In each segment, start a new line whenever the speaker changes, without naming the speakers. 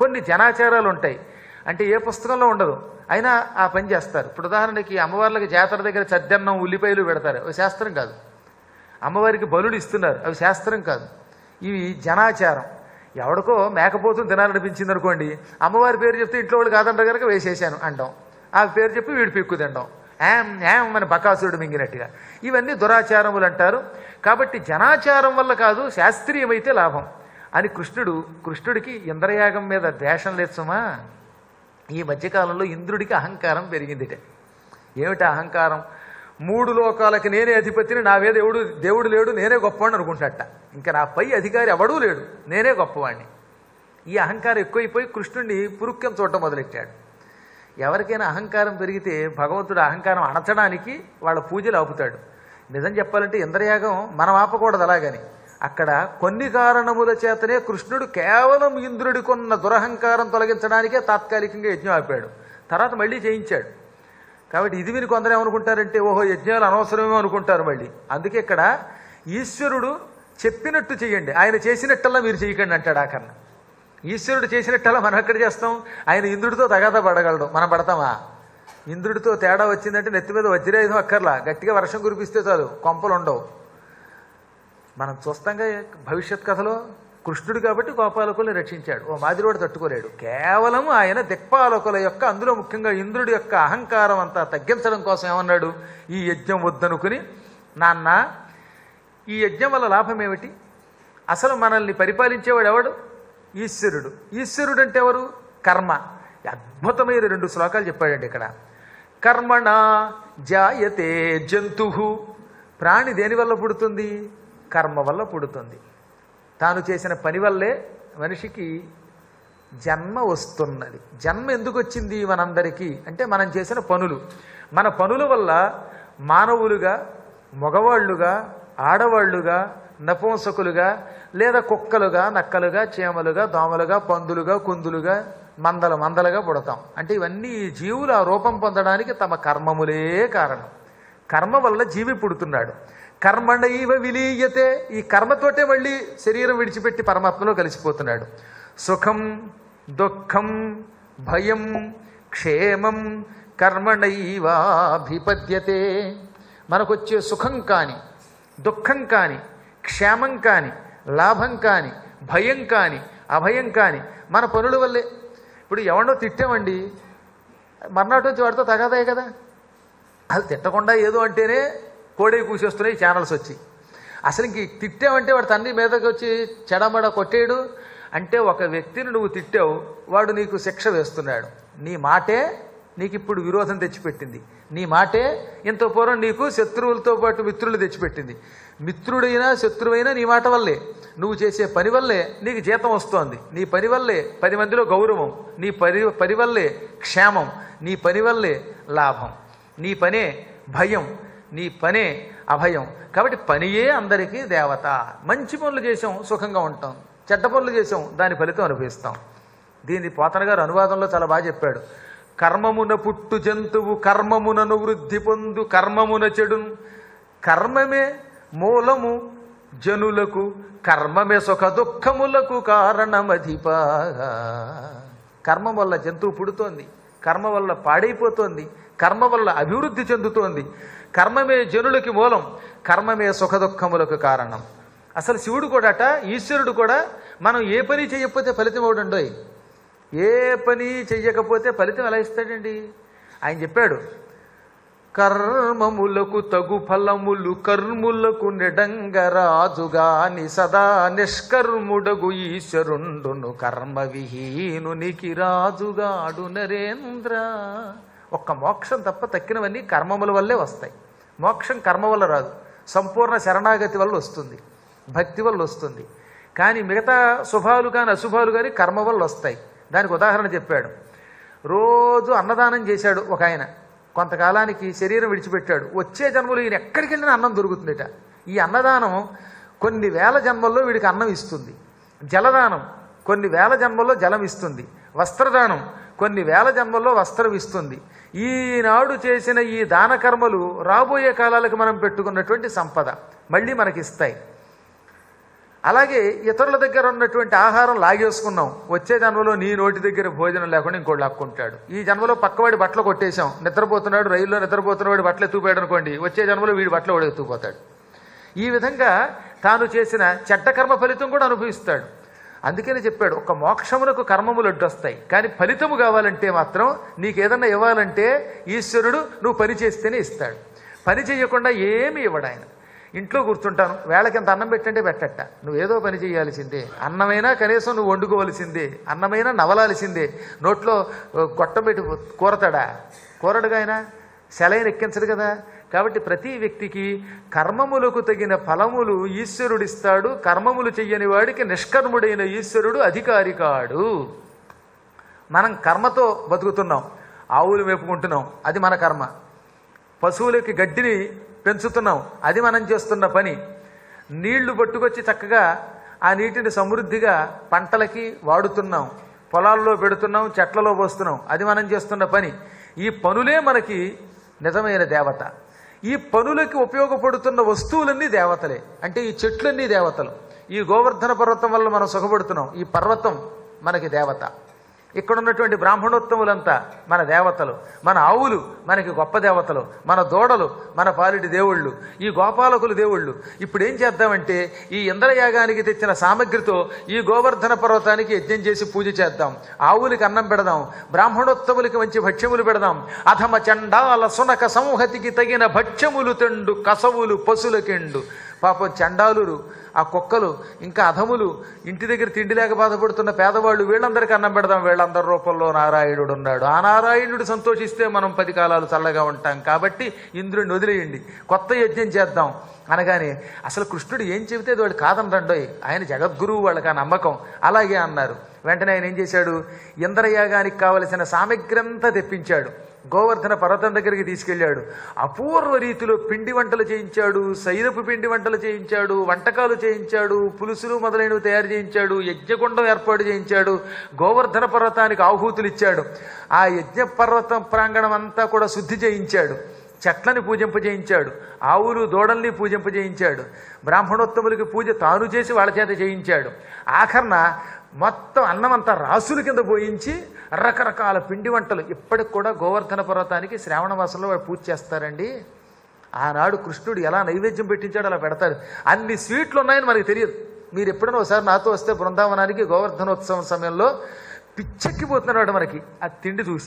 కొన్ని జనాచారాలు ఉంటాయి అంటే ఏ పుస్తకంలో ఉండదు అయినా ఆ పని చేస్తారు ఇప్పుడు ఉదాహరణకి అమ్మవార్లకి జాతర దగ్గర చద్దన్నం ఉల్లిపాయలు పెడతారు అవి శాస్త్రం కాదు అమ్మవారికి బలులు ఇస్తున్నారు అవి శాస్త్రం కాదు ఇవి జనాచారం ఎవడికో మేకపోతుని తినాలనిపించింది అనుకోండి అమ్మవారి పేరు చెప్తే ఇంట్లో వాళ్ళు కాదంటారు కనుక వేసేసాను అంటాం ఆ పేరు చెప్పి వీడు పిక్కు తింటాం యామ్ యామ్ అని బకాసురుడు మింగినట్టుగా ఇవన్నీ దురాచారములు అంటారు కాబట్టి జనాచారం వల్ల కాదు శాస్త్రీయమైతే లాభం అని కృష్ణుడు కృష్ణుడికి ఇంద్రయాగం మీద ద్వేషం లేదు సుమా ఈ మధ్యకాలంలో ఇంద్రుడికి అహంకారం పెరిగిందిట ఏమిటి అహంకారం మూడు లోకాలకి నేనే అధిపతిని నా మీద దేవుడు దేవుడు లేడు నేనే గొప్పవాడిని అనుకుంటాట ఇంకా నా పై అధికారి ఎవడూ లేడు నేనే గొప్పవాడిని ఈ అహంకారం ఎక్కువైపోయి కృష్ణుడిని పురుక్యం చూడటం మొదలెట్టాడు ఎవరికైనా అహంకారం పెరిగితే భగవంతుడు అహంకారం అణచడానికి వాళ్ళ పూజలు ఆపుతాడు నిజం చెప్పాలంటే ఇంద్రయాగం మనం ఆపకూడదు అలాగని అక్కడ కొన్ని కారణముల చేతనే కృష్ణుడు కేవలం ఇంద్రుడికొన్న దురహంకారం తొలగించడానికే తాత్కాలికంగా యజ్ఞం ఆపాడు తర్వాత మళ్ళీ చేయించాడు కాబట్టి ఇది విని కొందరు ఏమనుకుంటారంటే ఓహో యజ్ఞాలు అనవసరమేమో అనుకుంటారు మళ్ళీ అందుకే ఇక్కడ ఈశ్వరుడు చెప్పినట్టు చేయండి ఆయన చేసినట్టల్లా మీరు చేయకండి అంటాడు ఆఖరణ ఈశ్వరుడు చేసినట్టల్లా మనం ఎక్కడ చేస్తాం ఆయన ఇంద్రుడితో తగాదా పడగలడు మనం పడతామా ఇంద్రుడితో తేడా వచ్చిందంటే నెత్తి మీద వజ్రాయుధం అక్కర్లా గట్టిగా వర్షం కురిపిస్తే చాలు కొంపలు ఉండవు మనం చూస్తాంగా భవిష్యత్ కథలో కృష్ణుడు కాబట్టి గోపాలకుల్ని రక్షించాడు ఓ మాదిరివాడు తట్టుకోలేడు కేవలం ఆయన దిక్పాలకుల యొక్క అందులో ముఖ్యంగా ఇంద్రుడి యొక్క అహంకారం అంతా తగ్గించడం కోసం ఏమన్నాడు ఈ యజ్ఞం వద్దనుకుని నాన్న ఈ యజ్ఞం వల్ల లాభం ఏమిటి అసలు మనల్ని పరిపాలించేవాడు ఎవడు ఈశ్వరుడు ఈశ్వరుడు అంటే ఎవరు కర్మ అద్భుతమైన రెండు శ్లోకాలు చెప్పాడండి ఇక్కడ కర్మణ జాయతే జంతు ప్రాణి దేని వల్ల పుడుతుంది కర్మ వల్ల పుడుతుంది తాను చేసిన పని వల్లే మనిషికి జన్మ వస్తున్నది జన్మ ఎందుకు వచ్చింది మనందరికీ అంటే మనం చేసిన పనులు మన పనుల వల్ల మానవులుగా మగవాళ్ళుగా ఆడవాళ్ళుగా నపుంసకులుగా లేదా కుక్కలుగా నక్కలుగా చీమలుగా దోమలుగా పందులుగా కుందులుగా మందల మందలుగా పుడతాం అంటే ఇవన్నీ ఈ జీవులు ఆ రూపం పొందడానికి తమ కర్మములే కారణం కర్మ వల్ల జీవి పుడుతున్నాడు కర్మణైవ విలీయతే ఈ కర్మతోటే మళ్ళీ శరీరం విడిచిపెట్టి పరమాత్మలో కలిసిపోతున్నాడు సుఖం దుఃఖం భయం క్షేమం కర్మణైవాభిపద్యతే మనకొచ్చే సుఖం కాని దుఃఖం కాని క్షేమం కాని లాభం కాని భయం కాని అభయం కాని మన పనుల వల్లే ఇప్పుడు ఎవడో తిట్టామండి మర్నాటి వచ్చి వాడితో తగాదాయి కదా అది తిట్టకుండా ఏదో అంటేనే కోడే కూసేస్తున్నాయి ఛానల్స్ వచ్చి అసలు ఇంక తిట్టావంటే వాడు తండ్రి మీదకి వచ్చి చెడమడ కొట్టేయడు అంటే ఒక వ్యక్తిని నువ్వు తిట్టావు వాడు నీకు శిక్ష వేస్తున్నాడు నీ మాటే నీకు ఇప్పుడు విరోధం తెచ్చిపెట్టింది నీ మాటే ఇంత పూర్వం నీకు శత్రువులతో పాటు మిత్రులు తెచ్చిపెట్టింది మిత్రుడైనా శత్రువైనా నీ మాట వల్లే నువ్వు చేసే పని వల్లే నీకు జీతం వస్తోంది నీ పని వల్లే పది మందిలో గౌరవం నీ పని పని వల్లే క్షేమం నీ పని వల్లే లాభం నీ పనే భయం నీ పనే అభయం కాబట్టి పనియే అందరికీ దేవత మంచి పనులు చేసాం సుఖంగా ఉంటాం చెడ్డ పనులు చేసాం దాని ఫలితం అనుభవిస్తాం దీన్ని పోతన గారు అనువాదంలో చాలా బాగా చెప్పాడు కర్మమున పుట్టు జంతువు కర్మమునను వృద్ధి పొందు కర్మమున చెడును కర్మమే మూలము జనులకు కర్మమే సుఖ దుఃఖములకు కారణమధిపా కర్మ వల్ల జంతువు పుడుతోంది కర్మ వల్ల పాడైపోతోంది కర్మ వల్ల అభివృద్ధి చెందుతోంది కర్మమే జనులకి మూలం కర్మమే సుఖ దుఃఖములకు కారణం అసలు శివుడు కూడాట ఈశ్వరుడు కూడా మనం ఏ పని చేయకపోతే ఫలితం ఒకటి ఏ పని చెయ్యకపోతే ఫలితం ఎలా ఇస్తాడండి ఆయన చెప్పాడు కర్మములకు తగు ఫలములు కర్ములకు నెడంగరాజుగాని సదా నిష్కర్ముడగు ఈశ్వరుండును కర్మ విహీనునికి రాజుగాడు నరేంద్ర ఒక్క మోక్షం తప్ప తక్కినవన్నీ కర్మముల వల్లే వస్తాయి మోక్షం కర్మ వల్ల రాదు సంపూర్ణ శరణాగతి వల్ల వస్తుంది భక్తి వల్ల వస్తుంది కానీ మిగతా శుభాలు కానీ అశుభాలు కానీ కర్మ వల్ల వస్తాయి దానికి ఉదాహరణ చెప్పాడు రోజు అన్నదానం చేశాడు ఒక ఆయన కొంతకాలానికి శరీరం విడిచిపెట్టాడు వచ్చే జన్మలో ఈయన ఎక్కడికి వెళ్ళినా అన్నం దొరుకుతుందిట ఈ అన్నదానం కొన్ని వేల జన్మల్లో వీడికి అన్నం ఇస్తుంది జలదానం కొన్ని వేల జన్మల్లో జలం ఇస్తుంది వస్త్రదానం కొన్ని వేల జన్మల్లో వస్త్రం ఇస్తుంది ఈనాడు చేసిన ఈ దాన కర్మలు రాబోయే కాలాలకు మనం పెట్టుకున్నటువంటి సంపద మళ్ళీ మనకి ఇస్తాయి అలాగే ఇతరుల దగ్గర ఉన్నటువంటి ఆహారం లాగేసుకున్నాం వచ్చే జన్మలో నీ నోటి దగ్గర భోజనం లేకుండా ఇంకోటి లాక్కుంటాడు ఈ జన్మలో పక్కవాడి బట్టలు కొట్టేశాం నిద్రపోతున్నాడు రైల్లో నిద్రపోతున్నవాడి బట్టలు ఎత్తుకుపోయాడు అనుకోండి వచ్చే జన్మలో వీడి బట్టలు వాడు ఎత్తుకుపోతాడు ఈ విధంగా తాను చేసిన చెడ్డ కర్మ ఫలితం కూడా అనుభవిస్తాడు అందుకని చెప్పాడు ఒక మోక్షములకు కర్మములు అడ్డొస్తాయి కానీ ఫలితము కావాలంటే మాత్రం నీకేదన్నా ఇవ్వాలంటే ఈశ్వరుడు నువ్వు పని చేస్తేనే ఇస్తాడు పని చేయకుండా ఏమి ఇవ్వడు ఆయన ఇంట్లో కూర్చుంటాను వేళకింత అన్నం పెట్టంటే పెట్టట నువ్వు ఏదో పని చేయాల్సిందే అన్నమైనా కనీసం నువ్వు వండుకోవాల్సిందే అన్నమైనా నవలాల్సిందే నోట్లో ఓ, గొట్టం పెట్టి కూరతాడా కూరడుగా ఆయన సెలైన్ ఎక్కించడు కదా కాబట్టి ప్రతి వ్యక్తికి కర్మములకు తగిన ఫలములు ఈశ్వరుడిస్తాడు కర్మములు చెయ్యని వాడికి నిష్కర్ముడైన ఈశ్వరుడు అధికారి కాడు మనం కర్మతో బతుకుతున్నాం ఆవులు మేపుకుంటున్నాం అది మన కర్మ పశువులకి గడ్డిని పెంచుతున్నాం అది మనం చేస్తున్న పని నీళ్లు పట్టుకొచ్చి చక్కగా ఆ నీటిని సమృద్ధిగా పంటలకి వాడుతున్నాం పొలాల్లో పెడుతున్నాం చెట్లలో పోస్తున్నాం అది మనం చేస్తున్న పని ఈ పనులే మనకి నిజమైన దేవత ఈ పనులకి ఉపయోగపడుతున్న వస్తువులన్నీ దేవతలే అంటే ఈ చెట్లన్నీ దేవతలు ఈ గోవర్ధన పర్వతం వల్ల మనం సుఖపడుతున్నాం ఈ పర్వతం మనకి దేవత ఇక్కడ ఉన్నటువంటి బ్రాహ్మణోత్తములంతా మన దేవతలు మన ఆవులు మనకి గొప్ప దేవతలు మన దూడలు మన పాలిటి దేవుళ్ళు ఈ గోపాలకులు దేవుళ్ళు ఇప్పుడు ఏం చేద్దామంటే ఈ ఇంద్రయాగానికి తెచ్చిన సామగ్రితో ఈ గోవర్ధన పర్వతానికి యజ్ఞం చేసి పూజ చేద్దాం ఆవులకి అన్నం పెడదాం బ్రాహ్మణోత్తములకి మంచి భక్ష్యములు పెడదాం అధమ చండాల సునక సంహతికి తగిన భక్ష్యములు తెండు కసవులు పశులకెండు పాపం చండాలురు ఆ కుక్కలు ఇంకా అధములు ఇంటి దగ్గర తిండి లేక బాధపడుతున్న పేదవాళ్ళు వీళ్ళందరికీ అన్నం పెడదాం వీళ్ళందరి రూపంలో నారాయణుడు ఉన్నాడు ఆ నారాయణుడు సంతోషిస్తే మనం పది కాలాలు చల్లగా ఉంటాం కాబట్టి ఇంద్రుడిని వదిలేయండి కొత్త యజ్ఞం చేద్దాం అనగానే అసలు కృష్ణుడు ఏం చెబితే అది వాడు కాదనరండోయ్ ఆయన జగద్గురువు వాళ్ళకి ఆ నమ్మకం అలాగే అన్నారు వెంటనే ఆయన ఏం చేశాడు ఇంద్రయాగానికి కావలసిన సామగ్రి అంతా తెప్పించాడు గోవర్ధన పర్వతం దగ్గరికి తీసుకెళ్ళాడు అపూర్వ రీతిలో పిండి వంటలు చేయించాడు సైరపు పిండి వంటలు చేయించాడు వంటకాలు చేయించాడు పులుసులు మొదలైనవి తయారు చేయించాడు యజ్ఞకుండం ఏర్పాటు చేయించాడు గోవర్ధన పర్వతానికి ఆహూతులు ఇచ్చాడు ఆ యజ్ఞ పర్వతం ప్రాంగణం అంతా కూడా శుద్ధి చేయించాడు చెట్లని పూజింపజేయించాడు ఆవులు దూడల్ని పూజింపజేయించాడు బ్రాహ్మణోత్తములకి పూజ తాను చేసి వాళ్ళ చేత చేయించాడు ఆఖరణ మొత్తం అన్నమంతా రాసుల కింద పోయించి రకరకాల పిండి వంటలు ఇప్పటికి కూడా గోవర్ధన పర్వతానికి శ్రావణ మాసంలో వాడు పూజ చేస్తారండి ఆనాడు కృష్ణుడు ఎలా నైవేద్యం పెట్టించాడో అలా పెడతాడు అన్ని స్వీట్లు ఉన్నాయని మనకి తెలియదు మీరు ఎప్పుడైనా ఒకసారి నాతో వస్తే బృందావనానికి గోవర్ధనోత్సవం సమయంలో పిచ్చెక్కిపోతున్నాడు మనకి ఆ తిండి చూసి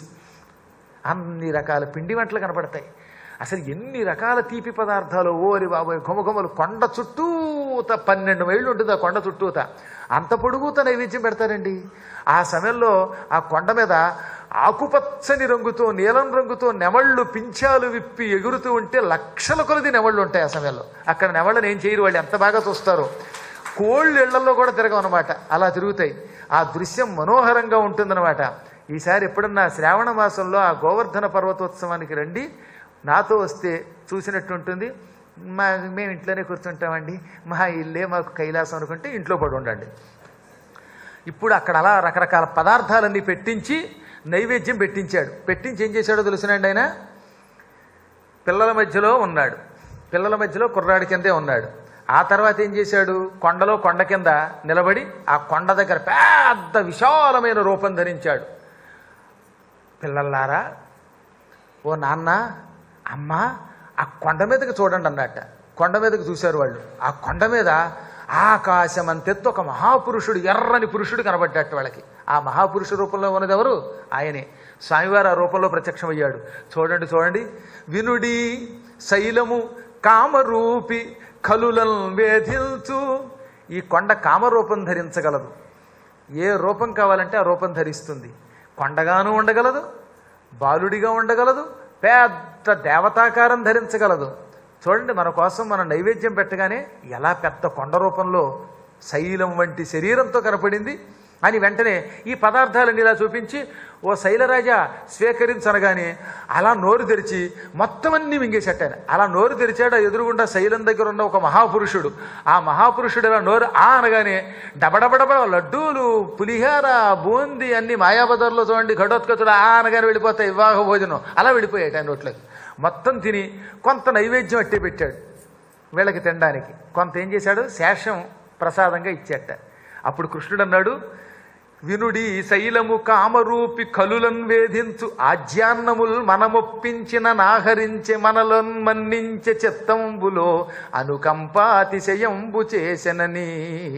అన్ని రకాల పిండి వంటలు కనపడతాయి అసలు ఎన్ని రకాల తీపి పదార్థాలు ఓరి బాబోయ్ ఘుమఘుమలు కొండ చుట్టూత పన్నెండు మైళ్ళు ఉంటుంది ఆ కొండ చుట్టూత అంత పొడుగుత నైవేద్యం పెడతారండి ఆ సమయంలో ఆ కొండ మీద ఆకుపచ్చని రంగుతో నీలం రంగుతో నెమళ్ళు పింఛాలు విప్పి ఎగురుతూ ఉంటే లక్షల కొలది నెమళ్ళు ఉంటాయి ఆ సమయంలో అక్కడ నెమళ్ళని ఏం చేయరు వాళ్ళు ఎంత బాగా చూస్తారో కోళ్ళు ఇళ్లలో కూడా తిరగమన్నమాట అలా తిరుగుతాయి ఆ దృశ్యం మనోహరంగా ఉంటుందన్నమాట ఈసారి ఎప్పుడన్నా శ్రావణ మాసంలో ఆ గోవర్ధన పర్వతోత్సవానికి రండి నాతో వస్తే చూసినట్టు ఉంటుంది మా మేము ఇంట్లోనే కూర్చుంటామండి మా ఇల్లే మాకు కైలాసం అనుకుంటే ఇంట్లో పడి ఉండండి ఇప్పుడు అక్కడ అలా రకరకాల పదార్థాలన్నీ పెట్టించి నైవేద్యం పెట్టించాడు పెట్టించి ఏం చేశాడో తెలుసునండి ఆయన పిల్లల మధ్యలో ఉన్నాడు పిల్లల మధ్యలో కుర్రాడి కిందే ఉన్నాడు ఆ తర్వాత ఏం చేశాడు కొండలో కొండ కింద నిలబడి ఆ కొండ దగ్గర పెద్ద విశాలమైన రూపం ధరించాడు పిల్లల్లారా ఓ నాన్న అమ్మ ఆ కొండ మీదకి చూడండి అన్నట్ట కొండ మీదకి చూశారు వాళ్ళు ఆ కొండ మీద ఆకాశం అంతెత్తు ఒక మహాపురుషుడు ఎర్రని పురుషుడు కనబడ్డట్టు వాళ్ళకి ఆ మహాపురుషు రూపంలో ఉన్నది ఎవరు ఆయనే స్వామివారు ఆ రూపంలో ప్రత్యక్షమయ్యాడు చూడండి చూడండి వినుడి శైలము కామరూపి కలులం వేధిల్చు ఈ కొండ కామరూపం ధరించగలదు ఏ రూపం కావాలంటే ఆ రూపం ధరిస్తుంది కొండగాను ఉండగలదు బాలుడిగా ఉండగలదు పెద్ద దేవతాకారం ధరించగలదు చూడండి మన కోసం మనం నైవేద్యం పెట్టగానే ఎలా పెద్ద కొండ రూపంలో శైలం వంటి శరీరంతో కనపడింది అని వెంటనే ఈ పదార్థాలన్నీ ఇలా చూపించి ఓ శైలరాజా స్వీకరించనగానే అలా నోరు తెరిచి మొత్తం అన్ని మింగేసెట్టాను అలా నోరు తెరిచాడు ఆ ఎదురుగుండా శైలం దగ్గర ఉన్న ఒక మహాపురుషుడు ఆ మహాపురుషుడు ఇలా నోరు ఆ అనగానే డబడబడబ లడ్డూలు పులిహార బూంది అన్ని మాయాబజార్లో చూడండి ఘటోత్కచుడు ఆ అనగానే వెళ్ళిపోతాయి వివాహ భోజనం అలా వెళ్ళిపోయాయి ఆయన నోట్లోకి మొత్తం తిని కొంత నైవేద్యం అట్టే పెట్టాడు వీళ్ళకి తినడానికి కొంత ఏం చేశాడు శేషం ప్రసాదంగా ఇచ్చేట అప్పుడు కృష్ణుడు అన్నాడు వినుడి శైలము కామరూపి కలులన్ వేధించు ఆజ్యాన్నముల్ మనమొప్పించిన నాహరించె మనలన్ మన్నించె చిత్తంబులో అనుకంపాతిశయంబు చేసెనని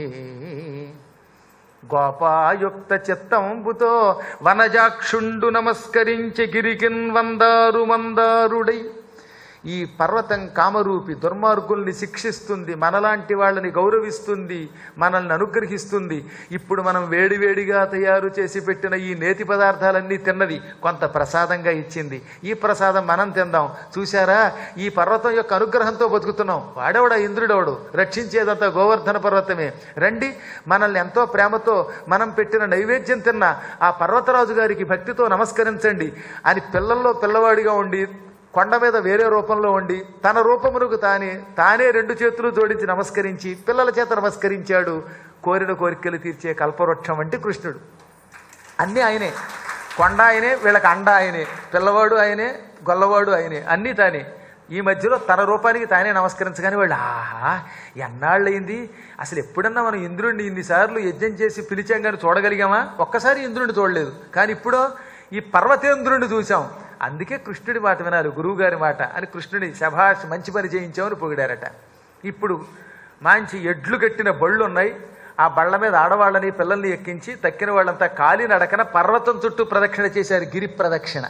గోపాయుక్త చిత్తంబుతో వనజాక్షుండు నమస్కరించి గిరికిన్ వందారు మందారుడై ఈ పర్వతం కామరూపి దుర్మార్గుల్ని శిక్షిస్తుంది మనలాంటి వాళ్ళని గౌరవిస్తుంది మనల్ని అనుగ్రహిస్తుంది ఇప్పుడు మనం వేడివేడిగా తయారు చేసి పెట్టిన ఈ నేతి పదార్థాలన్నీ తిన్నది కొంత ప్రసాదంగా ఇచ్చింది ఈ ప్రసాదం మనం తిందాం చూశారా ఈ పర్వతం యొక్క అనుగ్రహంతో బతుకుతున్నాం వాడెవడా ఇంద్రుడెవడు రక్షించేదంతా గోవర్ధన పర్వతమే రండి మనల్ని ఎంతో ప్రేమతో మనం పెట్టిన నైవేద్యం తిన్న ఆ పర్వతరాజు గారికి భక్తితో నమస్కరించండి అని పిల్లల్లో పిల్లవాడిగా ఉండి కొండ మీద వేరే రూపంలో ఉండి తన రూపమునకు తానే తానే రెండు చేతులు జోడించి నమస్కరించి పిల్లల చేత నమస్కరించాడు కోరిన కోరికలు తీర్చే కల్పవృక్షం వంటి కృష్ణుడు అన్నీ ఆయనే కొండ ఆయనే వీళ్ళకి అండ ఆయనే పిల్లవాడు ఆయనే గొల్లవాడు ఆయనే అన్నీ తానే ఈ మధ్యలో తన రూపానికి తానే నమస్కరించగానే వాళ్ళు ఆహా ఎన్నాళ్ళయింది అసలు ఎప్పుడన్నా మనం ఇంద్రుడిని ఇన్నిసార్లు యజ్ఞం చేసి పిలిచాం కానీ చూడగలిగామా ఒక్కసారి ఇంద్రుడిని చూడలేదు కానీ ఇప్పుడు ఈ పర్వతేంద్రుడిని చూసాం అందుకే కృష్ణుడి మాట వినాలి గురువుగారి మాట అని కృష్ణుడి శభాష్ మంచి పని చేయించామని పొగిడారట ఇప్పుడు మంచి ఎడ్లు కట్టిన బళ్ళు ఉన్నాయి ఆ బళ్ళ మీద ఆడవాళ్ళని పిల్లల్ని ఎక్కించి తక్కిన వాళ్ళంతా కాలి నడకన పర్వతం చుట్టూ ప్రదక్షిణ చేశారు గిరి ప్రదక్షిణ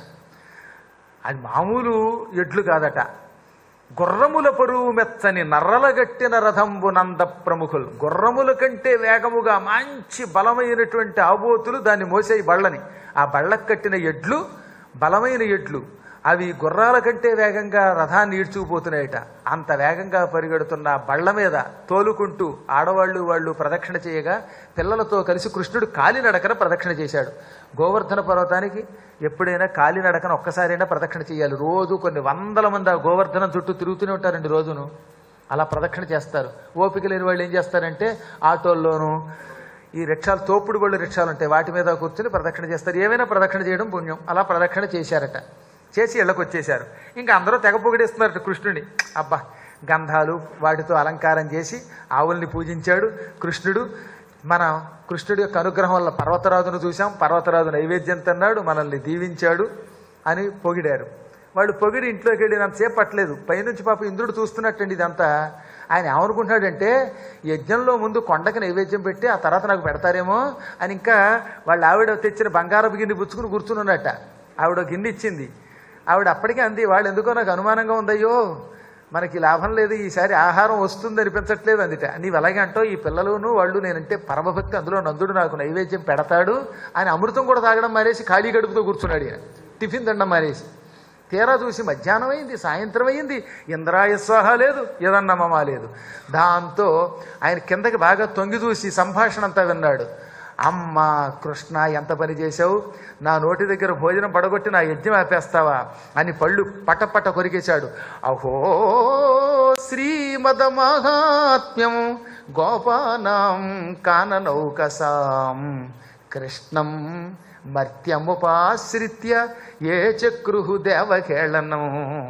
అది మామూలు ఎడ్లు కాదట గుర్రముల పరువు మెత్తని నర్రలగట్టిన రథంబు నంద ప్రముఖులు గుర్రముల కంటే వేగముగా మంచి బలమైనటువంటి ఆబోతులు దాన్ని మోసే బళ్ళని ఆ బళ్ళకు కట్టిన ఎడ్లు బలమైన ఎడ్లు అవి గుర్రాల కంటే వేగంగా రథాన్ని ఈడ్చుకుపోతున్నాయట అంత వేగంగా పరిగెడుతున్న ఆ బళ్ళ మీద తోలుకుంటూ ఆడవాళ్ళు వాళ్ళు ప్రదక్షిణ చేయగా పిల్లలతో కలిసి కృష్ణుడు కాలినడకన ప్రదక్షిణ చేశాడు గోవర్ధన పర్వతానికి ఎప్పుడైనా కాలినడకన ఒక్కసారైనా ప్రదక్షిణ చేయాలి రోజు కొన్ని వందల మంది ఆ గోవర్ధనం చుట్టూ తిరుగుతూనే ఉంటారండి రోజును అలా ప్రదక్షిణ చేస్తారు ఓపిక లేని వాళ్ళు ఏం చేస్తారంటే ఆటోల్లోనూ ఈ రిక్షాలు తోపుడు బళ్ళు రిక్షాలు ఉంటాయి వాటి మీద కూర్చుని ప్రదక్షిణ చేస్తారు ఏమైనా ప్రదక్షిణ చేయడం పుణ్యం అలా ప్రదక్షిణ చేశారట చేసి ఇళ్ళకి వచ్చేశారు ఇంకా అందరూ తెగ పొగిడేస్తున్నారట కృష్ణుడిని అబ్బా గంధాలు వాటితో అలంకారం చేసి ఆవుల్ని పూజించాడు కృష్ణుడు మన కృష్ణుడి యొక్క అనుగ్రహం వల్ల పర్వతరాజును చూశాం పర్వతరాజు నైవేద్యం తిన్నాడు మనల్ని దీవించాడు అని పొగిడారు వాళ్ళు పొగిడి ఇంట్లోకి వెళ్ళినంతసేపు పట్టలేదు పైనుంచి పాప ఇంద్రుడు చూస్తున్నట్టండి ఇదంతా ఆయన ఏమనుకుంటున్నాడంటే యజ్ఞంలో ముందు కొండకి నైవేద్యం పెట్టి ఆ తర్వాత నాకు పెడతారేమో అని ఇంకా వాళ్ళ ఆవిడ తెచ్చిన బంగారపు గిన్నె పుచ్చుకుని కూర్చుని ఉన్నట్ట ఆవిడ గిన్నె ఇచ్చింది ఆవిడ అప్పటికే అంది వాళ్ళు ఎందుకో నాకు అనుమానంగా ఉందయ్యో మనకి లాభం లేదు ఈసారి ఆహారం వస్తుంది అనిపించట్లేదు అందుట నీవు అలాగే అంటావు ఈ పిల్లలును వాళ్ళు నేనంటే పరమభక్తి అందులో నందుడు నాకు నైవేద్యం పెడతాడు అని అమృతం కూడా తాగడం మానేసి ఖాళీ గడుపుతో కూర్చున్నాడు ఈయన టిఫిన్ తినడం మానేసి తీరా చూసి మధ్యాహ్నం అయింది సాయంత్రం అయింది ఇంద్రాయ స్వాహ లేదు యదన్నమమా లేదు దాంతో ఆయన కిందకి బాగా తొంగి చూసి సంభాషణ అంతా విన్నాడు అమ్మ కృష్ణ ఎంత పని చేశావు నా నోటి దగ్గర భోజనం పడగొట్టి నా యజ్ఞం ఆపేస్తావా అని పళ్ళు పటపట కొరికేశాడు అహో శ్రీమద మహాత్మ్యం గోపానాం కాననౌకసాం కృష్ణం మర్త్యముపాశ్రిత్య ఏ చక్రు దేవకేళనం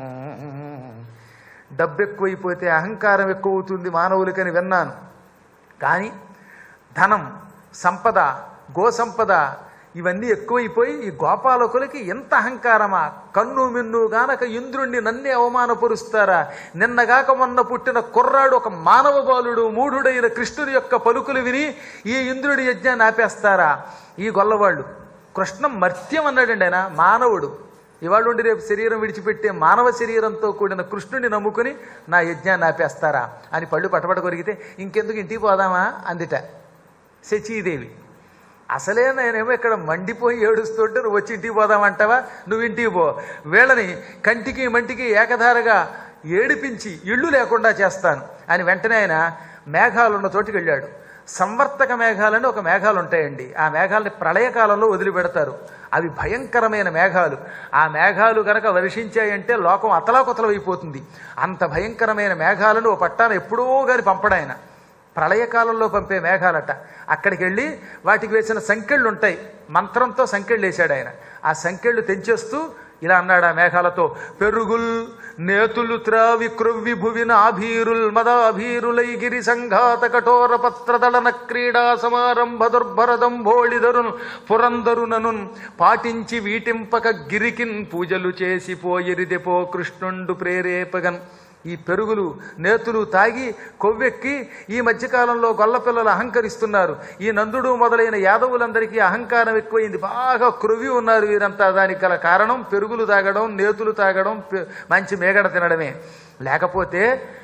డబ్బు ఎక్కువైపోతే అహంకారం ఎక్కువ అవుతుంది మానవులకని విన్నాను కానీ ధనం సంపద గోసంపద ఇవన్నీ ఎక్కువైపోయి ఈ గోపాలకులకి ఎంత అహంకారమా కన్ను మిన్ను గానక ఇంద్రుణ్ణి నన్నే అవమానపరుస్తారా నిన్నగాక మొన్న పుట్టిన కుర్రాడు ఒక మానవ బాలుడు మూఢుడైన కృష్ణుడి యొక్క పలుకులు విని ఈ ఇంద్రుడి యజ్ఞాన్ని ఆపేస్తారా ఈ గొల్లవాళ్ళు కృష్ణం మర్త్యం అన్నాడండి ఆయన మానవుడు ఇవాళ ఉండి రేపు శరీరం విడిచిపెట్టే మానవ శరీరంతో కూడిన కృష్ణుని నమ్ముకుని నా యజ్ఞాన్ని ఆపేస్తారా అని పళ్ళు పటపట కొరిగితే ఇంకెందుకు ఇంటికి పోదామా అందిట శచీదేవి అసలే నేనేమో ఇక్కడ మండిపోయి ఏడుస్తుంటే నువ్వు వచ్చి ఇంటికి పోదామంటావా నువ్వు ఇంటికి పో వీళ్ళని కంటికి మంటికి ఏకధారగా ఏడిపించి ఇళ్ళు లేకుండా చేస్తాను అని వెంటనే ఆయన మేఘాలున్న చోటికి వెళ్ళాడు సంవర్తక మేఘాలని ఒక మేఘాలు ఉంటాయండి ఆ మేఘాలని ప్రళయకాలంలో వదిలిపెడతారు అవి భయంకరమైన మేఘాలు ఆ మేఘాలు గనక వర్షించాయంటే లోకం అతలాకుతలమైపోతుంది అంత భయంకరమైన మేఘాలను ఓ పట్టాన ఎప్పుడో గాని పంపడాయన ప్రళయకాలంలో పంపే మేఘాలట అక్కడికి వెళ్ళి వాటికి వేసిన సంకెళ్ళు ఉంటాయి మంత్రంతో సంకెళ్ళు వేశాడు ఆయన ఆ సంకెళ్ళు తెంచేస్తూ ఇలా అన్నాడు ఆ మేఘాలతో పెరుగుల్ నేతులు త్రావి క్రొవ్వి భువిన ఆభీరుల్ మదాభీరులై గిరి సంఘాత కఠోర పత్రదళన క్రీడా సమారంభ దుర్భరదంభోళిధరును పురంధరుననున్ పాటించి వీటింపక గిరికిన్ పూజలు చేసి పోయిరిదెపో కృష్ణుండు ప్రేరేపగన్ ఈ పెరుగులు నేతులు తాగి కొవ్వెక్కి ఈ మధ్యకాలంలో గొల్లపిల్లలు అహంకరిస్తున్నారు ఈ నందుడు మొదలైన యాదవులందరికీ అహంకారం ఎక్కువైంది బాగా క్రొవ్వి ఉన్నారు వీరంతా దానికి గల కారణం పెరుగులు తాగడం నేతులు తాగడం పె- మంచి మేగడ తినడమే లేకపోతే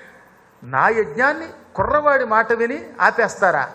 నా యజ్ఞాన్ని కుర్రవాడి మాట విని ఆపేస్తారా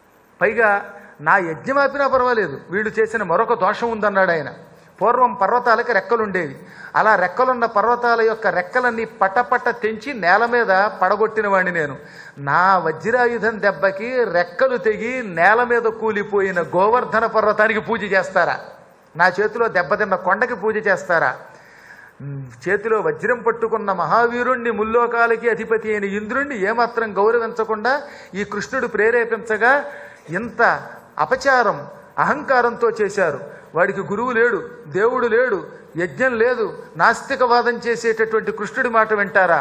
పైగా నా యజ్ఞం ఆపినా పర్వాలేదు వీళ్ళు చేసిన మరొక దోషం ఉందన్నాడు ఆయన పూర్వం పర్వతాలకు రెక్కలుండేవి అలా రెక్కలున్న పర్వతాల యొక్క రెక్కలన్నీ పటపట తెంచి నేల మీద పడగొట్టిన వాడిని నేను నా వజ్రాయుధం దెబ్బకి రెక్కలు తెగి నేల మీద కూలిపోయిన గోవర్ధన పర్వతానికి పూజ చేస్తారా నా చేతిలో దెబ్బతిన్న కొండకి పూజ చేస్తారా ఉమ్, చేతిలో వజ్రం పట్టుకున్న మహావీరుణ్ణి ముల్లోకాలకి అధిపతి అయిన ఇంద్రుణ్ణి ఏమాత్రం గౌరవించకుండా ఈ కృష్ణుడు ప్రేరేపించగా ఇంత అపచారం అహంకారంతో చేశారు వాడికి గురువు లేడు దేవుడు లేడు యజ్ఞం లేదు నాస్తికవాదం చేసేటటువంటి కృష్ణుడి మాట వింటారా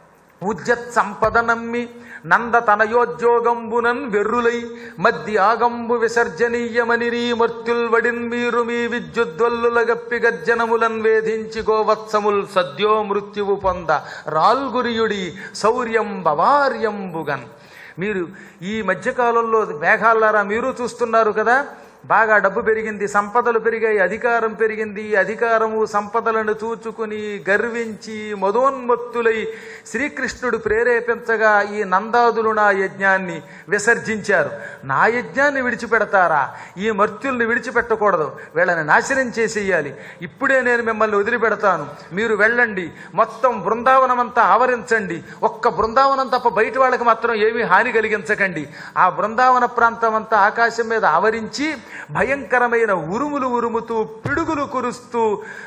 ఉజ్జత్ సంపద నమ్మి నంద తనయోద్యోగంబునన్ వెర్రులై మధ్య ఆగంబు విసర్జనీయమని మర్త్యుల్ వడిన్ మీరు మీ విద్యుద్వల్లుల గప్పి గర్జనములన్ వేధించి గోవత్సముల్ సద్యో మృత్యువు పొంద రాల్గురియుడి శౌర్యం బవార్యంబుగన్ మీరు ఈ మధ్యకాలంలో మేఘాలారా మీరు చూస్తున్నారు కదా బాగా డబ్బు పెరిగింది సంపదలు పెరిగాయి అధికారం పెరిగింది ఈ అధికారము సంపదలను చూచుకుని గర్వించి మదోన్మత్తులై శ్రీకృష్ణుడు ప్రేరేపించగా ఈ నందాదులు నా యజ్ఞాన్ని విసర్జించారు నా యజ్ఞాన్ని విడిచిపెడతారా ఈ మర్త్యుల్ని విడిచిపెట్టకూడదు వీళ్ళని నాశనం చేసేయాలి ఇప్పుడే నేను మిమ్మల్ని వదిలిపెడతాను మీరు వెళ్ళండి మొత్తం బృందావనమంతా ఆవరించండి ఒక్క బృందావనం తప్ప బయట వాళ్ళకి మాత్రం ఏమీ హాని కలిగించకండి ఆ బృందావన ప్రాంతం అంతా ఆకాశం మీద ఆవరించి భయంకరమైన ఉరుములు ఉరుముతూ పిడుగులు కురుస్తూ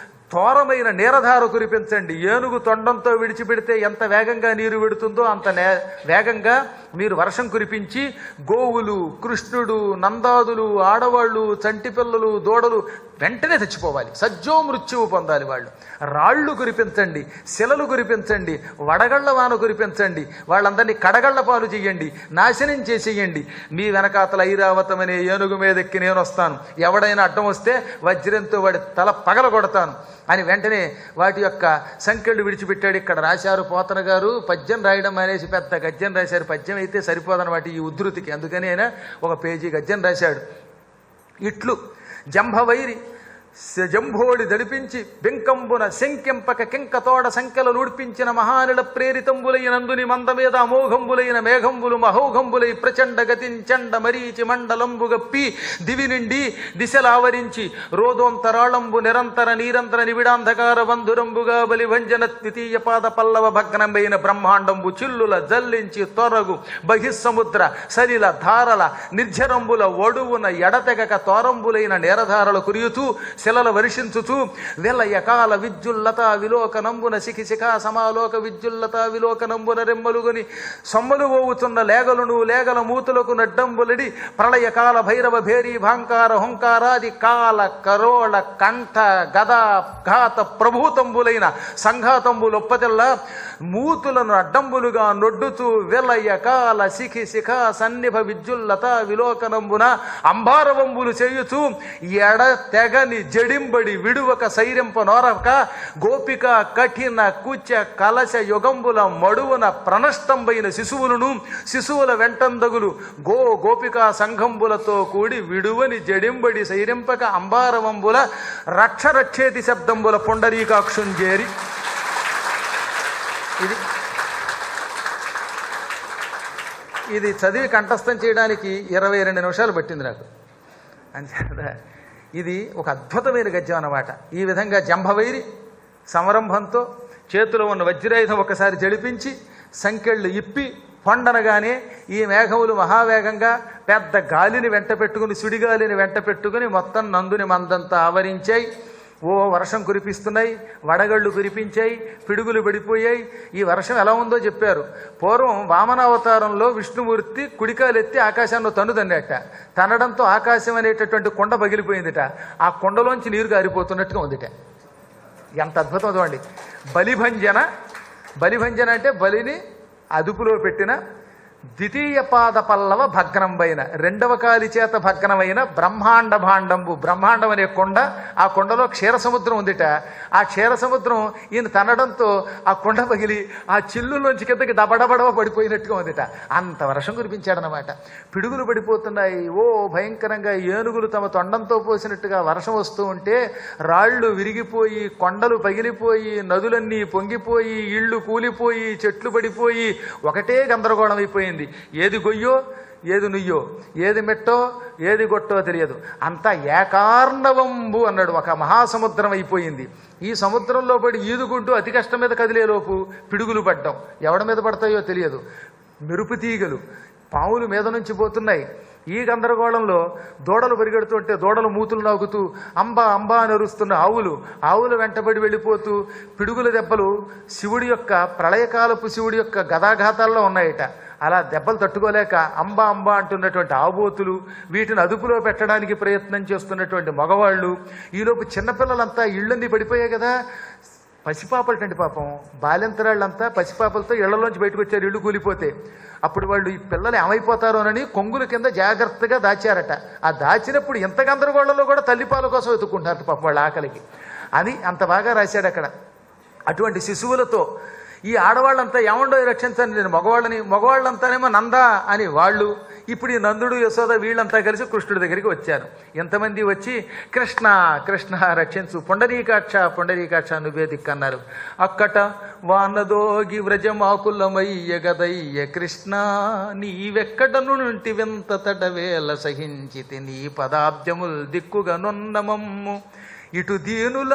ఘోరమైన నీరధార కురిపించండి ఏనుగు తొండంతో విడిచిపెడితే ఎంత వేగంగా నీరు విడుతుందో అంత నే వేగంగా మీరు వర్షం కురిపించి గోవులు కృష్ణుడు నందాదులు ఆడవాళ్ళు చంటి పిల్లలు దూడలు వెంటనే చచ్చిపోవాలి సజ్జో మృత్యువు పొందాలి వాళ్ళు రాళ్ళు కురిపించండి శిలలు కురిపించండి వడగళ్ల వాన కురిపించండి వాళ్ళందరినీ కడగళ్ల పాలు చెయ్యండి నాశనం చేసేయండి మీ వెనకాతల ఐరావతం అనే ఏనుగు మీద ఎక్కి నేను వస్తాను ఎవడైనా అడ్డం వస్తే వజ్రంతో వాడి తల పగల కొడతాను అని వెంటనే వాటి యొక్క సంఖ్యలు విడిచిపెట్టాడు ఇక్కడ రాశారు పోతన గారు పద్యం రాయడం అనేసి పెద్ద గద్యం రాశారు పద్యం అయితే సరిపోదన్నమాట ఈ ఉద్ధృతికి అందుకని ఆయన ఒక పేజీ గద్యం రాశాడు ఇట్లు జంభవైరి స- జంభోడి దడిపించి బెంకంబున శంకెంపక కెంకతోడ సంఖ్యలు నూడ్పించిన మహానిల ప్రేరితంబులైనందుని మందమేద అమోఘంబులైన మేఘంబులు మహోఘంబులై ప్రచండ గతించండ మరీచి మండలంబు గప్పి దివి నిండి దిశలావరించి రోదోంతరాళంబు నిరంతర నీరంతర నివిడాంధకార బంధురంబుగా బలి భంజన ద్వితీయ పాద పల్లవ భగ్నమైన బ్రహ్మాండంబు చిల్లుల జల్లించి తొరగు బహిస్సముద్ర సలిల ధారల నిర్జరంబుల ఒడువున ఎడతెగక తోరంబులైన నేరధారల కురియుతూ శిలల వర్షించుచు విలయకాల విద్యుల్లత విలోకనంబున శిఖి శిఖా సమాలోక విద్యుల్లత విలోకనంబున రెమ్మలుగని సొమ్మలు పోవుతున్న లేగలును లేగల మూతులకు నడ్డంబులడి ప్రళయకాల భైరవ భేరీ భాంకార హుంకారాది కాల కరోళ కంఠ గద ఘాత ప్రభూతంబులైన సంఘాతంబులొప్పతెల్ల మూతులను అడ్డంబులుగా నొడ్డుతూ విలయ కాల శిఖి శిఖ సన్నిభ విద్యుల్లత విలోకనంబున అంబారవంబులు చేయుచు ఎడ తెగని జడింబడి విడువక సైరింప నోరక గోపిక కఠిన కుచ కలశ యుగంబుల మడువున ప్రణష్టంబైన శిశువులను శిశువుల వెంటందగులు గో గోపికా సంఘంబులతో కూడి విడువని జడింబడి సైరింపక అంబారవంబుల రక్షరక్షేతి శబ్దంబుల పుండరీకాక్షుంజేరి ఇది ఇది చదివి కంఠస్థం చేయడానికి ఇరవై రెండు నిమిషాలు పట్టింది నాకు అంచేత ఇది ఒక అద్భుతమైన గద్యం అన్నమాట ఈ విధంగా జంభవైరి సంరంభంతో చేతిలో ఉన్న వజ్రాయుధం ఒకసారి జడిపించి సంకెళ్ళు ఇప్పి పొండనగానే ఈ మేఘములు మహావేగంగా పెద్ద గాలిని వెంట పెట్టుకుని సుడిగాలిని వెంట పెట్టుకుని మొత్తం నందుని మందంతా ఆవరించాయి ఓ వర్షం కురిపిస్తున్నాయి వడగళ్ళు కురిపించాయి పిడుగులు పడిపోయాయి ఈ వర్షం ఎలా ఉందో చెప్పారు పూర్వం వామనావతారంలో విష్ణుమూర్తి కుడికాలెత్తి ఆకాశాన్ని తన్ను తన్నట తనడంతో ఆకాశం అనేటటువంటి కొండ పగిలిపోయిందిట ఆ కొండలోంచి నీరు గారిపోతున్నట్టుగా ఉందిట ఎంత అద్భుతం చూడండి బలిభంజన బలిభంజన అంటే బలిని అదుపులో పెట్టిన ద్వితీయ పాద పల్లవ భగ్నంబైన రెండవ కాలి చేత భగ్నమైన బ్రహ్మాండ భాండంబు బ్రహ్మాండం అనే కొండ ఆ కొండలో క్షీర సముద్రం ఉందిట ఆ క్షీర సముద్రం ఈయన తనడంతో ఆ కొండ పగిలి ఆ చిల్లులోంచి కిందకి డబడబడవ పడిపోయినట్టుగా ఉందిట అంత వర్షం కురిపించాడనమాట పిడుగులు పడిపోతున్నాయి ఓ భయంకరంగా ఏనుగులు తమ తొండంతో పోసినట్టుగా వర్షం వస్తూ ఉంటే రాళ్ళు విరిగిపోయి కొండలు పగిలిపోయి నదులన్నీ పొంగిపోయి ఇళ్ళు కూలిపోయి చెట్లు పడిపోయి ఒకటే గందరగోళం అయిపోయింది ఏది గొయ్యో ఏది నుయ్యో ఏది మెట్టో ఏది గొట్టో తెలియదు అంతా ఏకార్ణవంబు అన్నాడు ఒక మహాసముద్రం అయిపోయింది ఈ సముద్రంలో పడి ఈదుకుంటూ అతి కష్టం మీద కదిలేలోపు పిడుగులు పడ్డం ఎవడ మీద పడతాయో తెలియదు మెరుపు తీగలు పాములు మీద నుంచి పోతున్నాయి ఈ గందరగోళంలో దూడలు పరిగెడుతుంటే దూడలు మూతులు నవ్వుతూ అంబా అంబా అని అరుస్తున్న ఆవులు ఆవులు వెంటబడి వెళ్ళిపోతూ పిడుగుల దెబ్బలు శివుడి యొక్క ప్రళయకాలపు శివుడి యొక్క గదాఘాతాల్లో ఉన్నాయట అలా దెబ్బలు తట్టుకోలేక అంబా అంబా అంటున్నటువంటి ఆబోతులు వీటిని అదుపులో పెట్టడానికి ప్రయత్నం చేస్తున్నటువంటి మగవాళ్ళు ఈలోపు చిన్నపిల్లలంతా ఇళ్ళన్నీ పడిపోయాయి కదా పసిపాపలటండి పాపం బాల్యంతరాళ్ళంతా పసిపాపలతో ఇళ్లలోంచి బయటకు వచ్చారు ఇళ్ళు కూలిపోతే అప్పుడు వాళ్ళు ఈ పిల్లలు ఏమైపోతారోనని కొంగుల కింద జాగ్రత్తగా దాచారట ఆ దాచినప్పుడు ఎంత గందరగోళంలో కూడా తల్లిపాల కోసం వెతుక్కుంటారట పాపం వాళ్ళ ఆకలికి అని అంత బాగా రాశాడు అక్కడ అటువంటి శిశువులతో ఈ ఆడవాళ్ళంతా ఏమండో రక్షించండి నేను మగవాళ్ళని మగవాళ్ళంతానేమో నందా అని వాళ్ళు ఇప్పుడు ఈ నందుడు యశోద వీళ్ళంతా కలిసి కృష్ణుడి దగ్గరికి వచ్చారు ఎంతమంది వచ్చి కృష్ణ కృష్ణ రక్షించు పొండరీకాక్ష పొండరీకాక్ష నువ్వే దిక్కన్నారు అక్కట వానదోగి వ్రజమాకులమయ్య గదయ్య కృష్ణ నీవెక్కడను నుంటి వింత తడవేల సహించితి నీ పదాబ్జముల్ దిక్కుగా నొన్నమమ్ము ఇటు దీనుల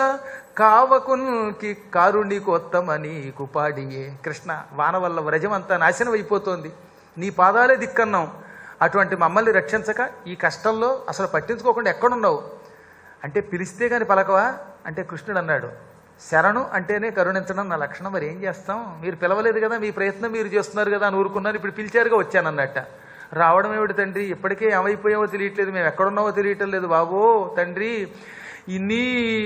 కావకున్కి కారుణికోత్తమ నీకు పాడియే కృష్ణ వాన వల్ల వ్రజమంతా నాశనం అయిపోతోంది నీ పాదాలే దిక్కన్నాం అటువంటి మమ్మల్ని రక్షించక ఈ కష్టంలో అసలు పట్టించుకోకుండా ఎక్కడున్నావు అంటే పిలిస్తే కానీ పలకవా అంటే కృష్ణుడు అన్నాడు శరణు అంటేనే కరుణించడం నా లక్షణం మరి ఏం చేస్తాం మీరు పిలవలేదు కదా మీ ప్రయత్నం మీరు చేస్తున్నారు కదా అని ఊరుకున్నారు ఇప్పుడు పిలిచారుగా వచ్చానన్నట్ట రావడం ఏమిటి తండ్రి ఇప్పటికే ఏమైపోయావో తెలియట్లేదు మేము ఎక్కడున్నావో తెలియటం లేదు బాబో తండ్రి ఈ నీ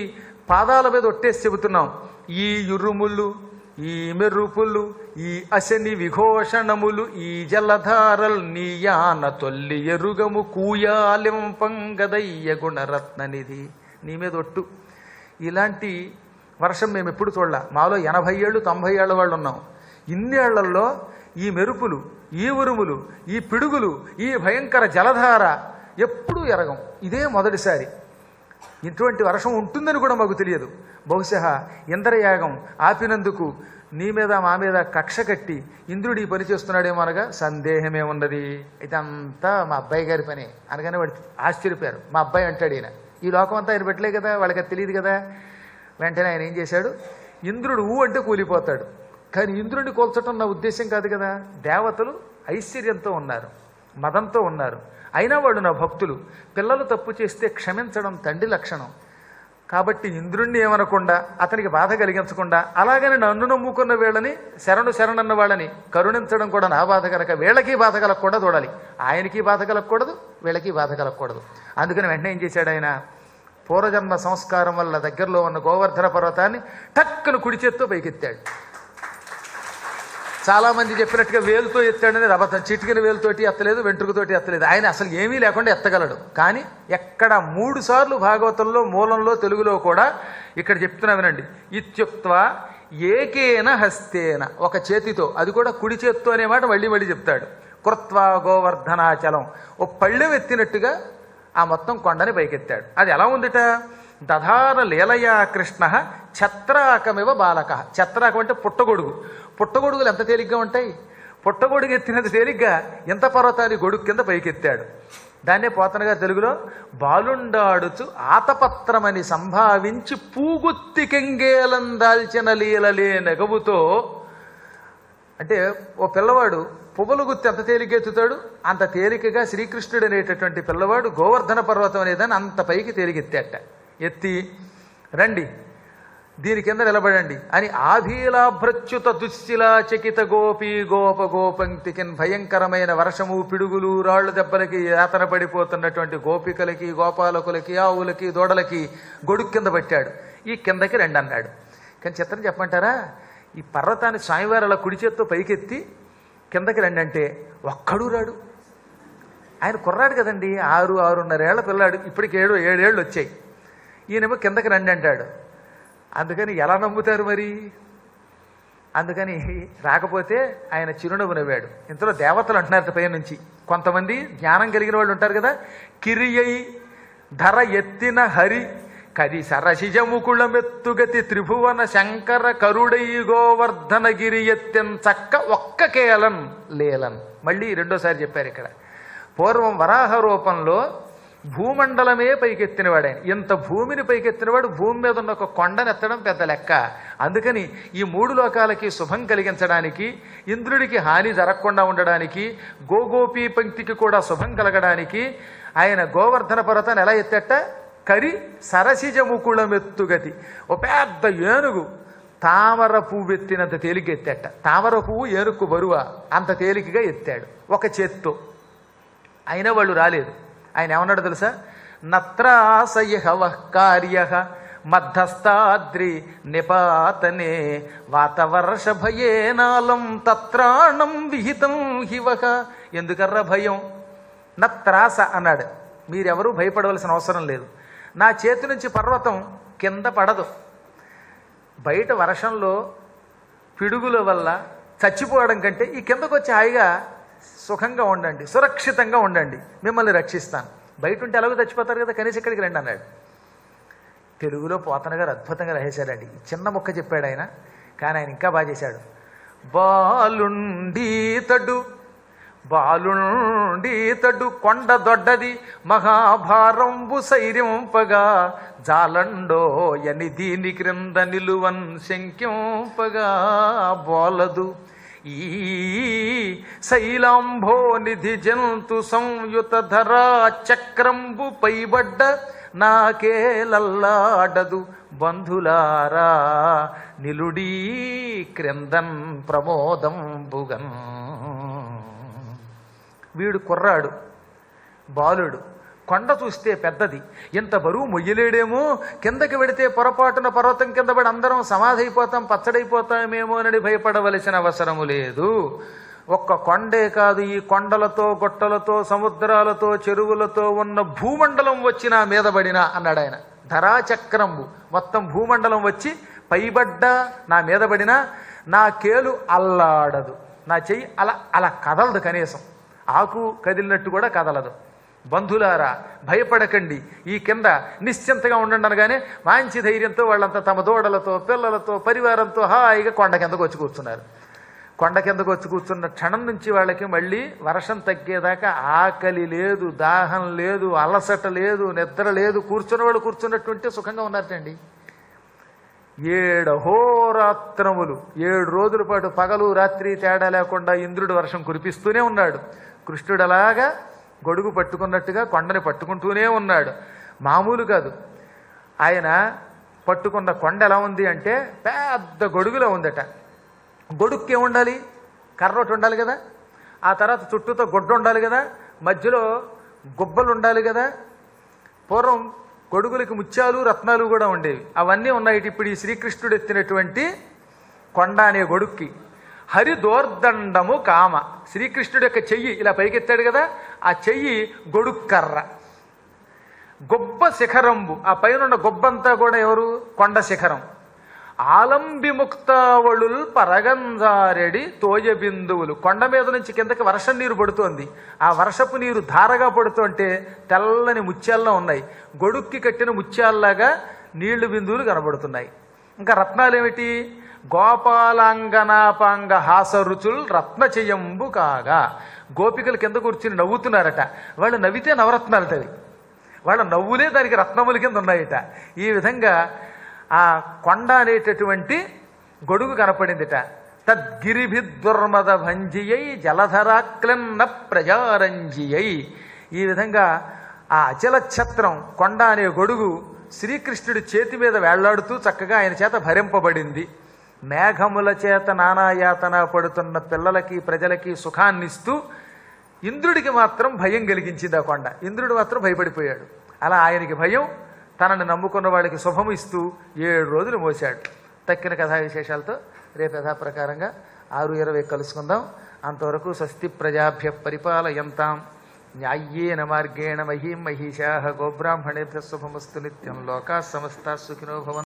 పాదాల మీద ఒట్టేసి చెబుతున్నాం ఈ యురుములు ఈ మెరుపులు ఈ అశని విఘోషణములు ఈ జలధారల్ నీయాన తొల్లి ఎరుగము కూయాలింపంగదయ్య గుణరత్ననిధి నీ మీద ఒట్టు ఇలాంటి వర్షం మేము ఎప్పుడు చూడలే మాలో ఎనభై ఏళ్ళు తొంభై ఏళ్ళ వాళ్ళు ఉన్నాం ఇన్నేళ్లలో ఈ మెరుపులు ఈ ఉరుములు ఈ పిడుగులు ఈ భయంకర జలధార ఎప్పుడూ ఎరగం ఇదే మొదటిసారి ఇటువంటి వర్షం ఉంటుందని కూడా మాకు తెలియదు బహుశా ఇంద్రయాగం ఆపినందుకు నీ మీద మా మీద కక్ష కట్టి ఇంద్రుడు ఈ పని చేస్తున్నాడేమో అనగా సందేహమే ఉన్నది ఇదంతా మా అబ్బాయి గారి పని అనగానే వాడు ఆశ్చర్యపోయారు మా అబ్బాయి అంటాడు ఈయన ఈ లోకం అంతా ఆయన పెట్టలే కదా వాళ్ళకి అది తెలియదు కదా వెంటనే ఆయన ఏం చేశాడు ఇంద్రుడు ఊ అంటే కూలిపోతాడు కానీ ఇంద్రుడిని కోల్చటం నా ఉద్దేశం కాదు కదా దేవతలు ఐశ్వర్యంతో ఉన్నారు మదంతో ఉన్నారు అయినా వాళ్ళు నా భక్తులు పిల్లలు తప్పు చేస్తే క్షమించడం తండ్రి లక్షణం కాబట్టి ఇంద్రుణ్ణి ఏమనకుండా అతనికి బాధ కలిగించకుండా అలాగని నన్ను నమ్ముకున్న వీళ్ళని శరణు శరణన్న వాళ్ళని కరుణించడం కూడా నా బాధ కనుక వీళ్ళకి బాధ కలగకుండా చూడాలి ఆయనకి బాధ కలగకూడదు వీళ్ళకి బాధ కలగకూడదు అందుకని వెంటనే ఏం చేశాడు ఆయన పూర్వజన్మ సంస్కారం వల్ల దగ్గరలో ఉన్న గోవర్ధన పర్వతాన్ని టక్కును కుడి చేత్తో పైకెత్తాడు చాలా మంది చెప్పినట్టుగా వేలుతో ఎత్తాడని అబద్ధం చిటికిన వేలుతోటి ఎత్తలేదు వెంట్రుకతోటి ఎత్తలేదు ఆయన అసలు ఏమీ లేకుండా ఎత్తగలడు కానీ ఎక్కడ మూడు సార్లు భాగవతంలో మూలంలో తెలుగులో కూడా ఇక్కడ చెప్తున్నా వినండి ఇత్యుక్త్వ ఏకేన హస్తేన ఒక చేతితో అది కూడా కుడి చేత్తో అనే మాట మళ్ళీ మళ్ళీ చెప్తాడు కృత్వా గోవర్ధనాచలం ఓ పళ్ళెం ఎత్తినట్టుగా ఆ మొత్తం కొండని పైకెత్తాడు అది ఎలా ఉందిట దధార లీలయా కృష్ణ ఛత్రాకమివ బాలక ఛత్రాకం అంటే పుట్టగొడుగు పుట్టగొడుగులు ఎంత తేలిగ్గా ఉంటాయి పుట్టగొడుగు ఎత్తినంత తేలిగ్గా ఎంత పర్వతాన్ని గొడుగు కింద పైకెత్తాడు దాన్నే పోతనగా తెలుగులో బాలుండాడుచు ఆతపత్రమని సంభావించి పూగుత్తి కెంగేలం దాల్చిన లీలలే నెగవుతో అంటే ఓ పిల్లవాడు పువ్వులు గుత్తి ఎంత తేలిక ఎత్తుతాడు అంత తేలికగా శ్రీకృష్ణుడు అనేటటువంటి పిల్లవాడు గోవర్ధన పర్వతం అనేదాన్ని అంత పైకి తేలికెత్తాట ఎత్తి రండి దీని కింద నిలబడండి అని ఆభీలాభ్రచ్యుత దుశ్శిలా చకిత గోపి గోప గోపంక్తికిన్ భయంకరమైన వర్షము పిడుగులు రాళ్ళు దెబ్బలకి యాతన పడిపోతున్నటువంటి గోపికలకి గోపాలకులకి ఆవులకి దూడలకి గొడుగు కింద పెట్టాడు ఈ కిందకి రండి అన్నాడు కానీ చిత్రం చెప్పమంటారా ఈ పర్వతాన్ని స్వామివారు అలా కుడి చేత్తో పైకెత్తి కిందకి రండి అంటే ఒక్కడూ రాడు ఆయన కుర్రాడు కదండి ఆరు ఆరున్నరేళ్ల పిల్లాడు ఇప్పటికి ఏడు ఏడేళ్ళు వచ్చాయి ఈయనేమో కిందకి రండి అంటాడు అందుకని ఎలా నమ్ముతారు మరి అందుకని రాకపోతే ఆయన చిరునవ్వు నవ్వాడు ఇంతలో దేవతలు అంటున్నారు పై నుంచి కొంతమంది జ్ఞానం కలిగిన వాళ్ళు ఉంటారు కదా కిరియై ధర ఎత్తిన హరి కది సరసిజముకుళమెత్తుగతి త్రిభువన శంకర కరుడై గోవర్ధన గిరి ఎత్తెన్ చక్క ఒక్క కేలన్ లేలన్ మళ్ళీ రెండోసారి చెప్పారు ఇక్కడ పూర్వం వరాహ రూపంలో భూమండలమే పైకెత్తినవాడు ఆయన ఇంత భూమిని పైకెత్తినవాడు భూమి మీద ఉన్న ఒక కొండను ఎత్తడం పెద్ద లెక్క అందుకని ఈ మూడు లోకాలకి శుభం కలిగించడానికి ఇంద్రుడికి హాని జరగకుండా ఉండడానికి గోగోపి పంక్తికి కూడా శుభం కలగడానికి ఆయన గోవర్ధన పర్వతాన్ని ఎలా ఎత్తేట కరి సరసిజ ముకుళమెత్తుగతి ఓ పెద్ద ఏనుగు తామర పువ్వు ఎత్తినంత తేలిక ఎత్తేట తామర పువ్వు ఏనుక్కు బరువా అంత తేలికగా ఎత్తాడు ఒక చేత్తో అయినా వాళ్ళు రాలేదు ఆయన ఏమన్నాడు తెలుసా నత్రాసయ కార్య మధ్యస్థాద్రి నిపాతనే వాతవర్ష భయేనాలం తత్రాణం విహితం హివహ ఎందుకర్ర భయం నత్రాస అన్నాడు మీరెవరూ భయపడవలసిన అవసరం లేదు నా చేతి నుంచి పర్వతం కింద పడదు బయట వర్షంలో పిడుగుల వల్ల చచ్చిపోవడం కంటే ఈ కిందకు వచ్చి హాయిగా సుఖంగా ఉండండి సురక్షితంగా ఉండండి మిమ్మల్ని రక్షిస్తాను బయట ఉంటే ఎలాగో చచ్చిపోతారు కదా కనీసం ఇక్కడికి రండి అన్నాడు తెలుగులో పోతన గారు అద్భుతంగా రాసేశాడండి ఈ చిన్న ముక్క చెప్పాడు ఆయన కానీ ఆయన ఇంకా బాగా చేశాడు బాలుండీతడు బాలుండీతడు కొండ దొడ్డది మహాభారంబు సైర్యంపగా జాలండో యని దీని క్రింద నిలువన్ శంకింపగా బోలదు ఈ శైలాంభో నిధి జంతు సంయుత ధరా చక్రంబు పైబడ్డ నాకేలల్లాడదు బంధులారా నిలుడీ క్రిందన్ ప్రమోదంబుగన్ వీడు కుర్రాడు బాలుడు కొండ చూస్తే పెద్దది ఇంత బరువు మొయ్యలేడేమో కిందకి వెడితే పొరపాటున పర్వతం కింద పడి అందరం సమాధైపోతాం పచ్చడైపోతామేమో అని భయపడవలసిన అవసరము లేదు ఒక్క కొండే కాదు ఈ కొండలతో గొట్టలతో సముద్రాలతో చెరువులతో ఉన్న భూమండలం వచ్చి నా మీద పడినా అన్నాడు ఆయన ధరాచక్రంబు మొత్తం భూమండలం వచ్చి పైబడ్డ నా మీద పడినా నా కేలు అల్లాడదు నా చెయ్యి అలా అలా కదలదు కనీసం ఆకు కదిలినట్టు కూడా కదలదు బంధులారా భయపడకండి ఈ కింద నిశ్చింతగా ఉండండి అనగానే మంచి ధైర్యంతో వాళ్ళంతా తమ దూడలతో పిల్లలతో పరివారంతో హాయిగా కొండ కిందకు వచ్చి కూర్చున్నారు కొండ కిందకు వచ్చి కూర్చున్న క్షణం నుంచి వాళ్ళకి మళ్ళీ వర్షం తగ్గేదాకా ఆకలి లేదు దాహం లేదు అలసట లేదు నిద్ర లేదు కూర్చున్న వాళ్ళు కూర్చున్నట్టుంటే సుఖంగా ఉన్నారటండి ఏడు అహోరాత్రములు ఏడు రోజుల పాటు పగలు రాత్రి తేడా లేకుండా ఇంద్రుడు వర్షం కురిపిస్తూనే ఉన్నాడు కృష్ణుడు అలాగా గొడుగు పట్టుకున్నట్టుగా కొండని పట్టుకుంటూనే ఉన్నాడు మామూలు కాదు ఆయన పట్టుకున్న కొండ ఎలా ఉంది అంటే పెద్ద గొడుగులో ఉందట గొడుక్కి ఏముండాలి కర్ర ఒకటి ఉండాలి కదా ఆ తర్వాత చుట్టూతో గుడ్డ ఉండాలి కదా మధ్యలో గుబ్బలు ఉండాలి కదా పూర్వం గొడుగులకి ముత్యాలు రత్నాలు కూడా ఉండేవి అవన్నీ ఉన్నాయి ఇప్పుడు ఈ శ్రీకృష్ణుడు ఎత్తినటువంటి కొండ అనే గొడుక్కి హరిదోర్దండము కామ శ్రీకృష్ణుడు యొక్క చెయ్యి ఇలా పైకెత్తాడు కదా ఆ చెయ్యి గొడుక్కర్ర గొప్ప శిఖరంబు ఆ పైన ఉన్న గొబ్బంతా కూడా ఎవరు కొండ శిఖరం ఆలంబి ముక్తావళుల్ పరగంజారెడి తోయ బిందువులు కొండ మీద నుంచి కిందకి వర్షం నీరు పడుతోంది ఆ వర్షపు నీరు ధారగా పడుతుంటే తెల్లని ముత్యాల్లో ఉన్నాయి గొడుక్కి కట్టిన ముత్యాల్లాగా నీళ్లు బిందువులు కనబడుతున్నాయి ఇంకా రత్నాలు ఏమిటి గోపాలాంగనాపాంగ హాసరుచుల్ రత్నచయంబు కాగా గోపికలు కింద కూర్చుని నవ్వుతున్నారట వాళ్ళు నవ్వితే నవరత్నాలటవి వాళ్ళ నవ్వులే దానికి రత్నముల కింద ఉన్నాయట ఈ విధంగా ఆ కొండ అనేటటువంటి గొడుగు కనపడిందిట తద్గిరిభిద్దుర్మద భంజియై జలధరాక్లన్న ప్రజారంజియై ఈ విధంగా ఆ అచల ఛత్రం కొండ అనే గొడుగు శ్రీకృష్ణుడి చేతి మీద వేళ్లాడుతూ చక్కగా ఆయన చేత భరింపబడింది మేఘముల చేత నానాయాతన పడుతున్న పిల్లలకి ప్రజలకి సుఖాన్నిస్తూ ఇంద్రుడికి మాత్రం భయం కలిగించింది ఆ కొండ ఇంద్రుడు మాత్రం భయపడిపోయాడు అలా ఆయనకి భయం తనని నమ్ముకున్న వాళ్ళకి శుభము ఇస్తూ ఏడు రోజులు మోశాడు తక్కిన కథా విశేషాలతో రేపు యథాప్రకారంగా ఆరు ఇరవై కలుసుకుందాం అంతవరకు స్వస్తి ప్రజాభ్య పరిపాలయంతాం న్యాయ్యేన మార్గేణ మహీం మహిషా గోబ్రాహ్మణేభ్య శుభమస్తు నిత్యం లోకా సమస్త సుఖినో భవంతు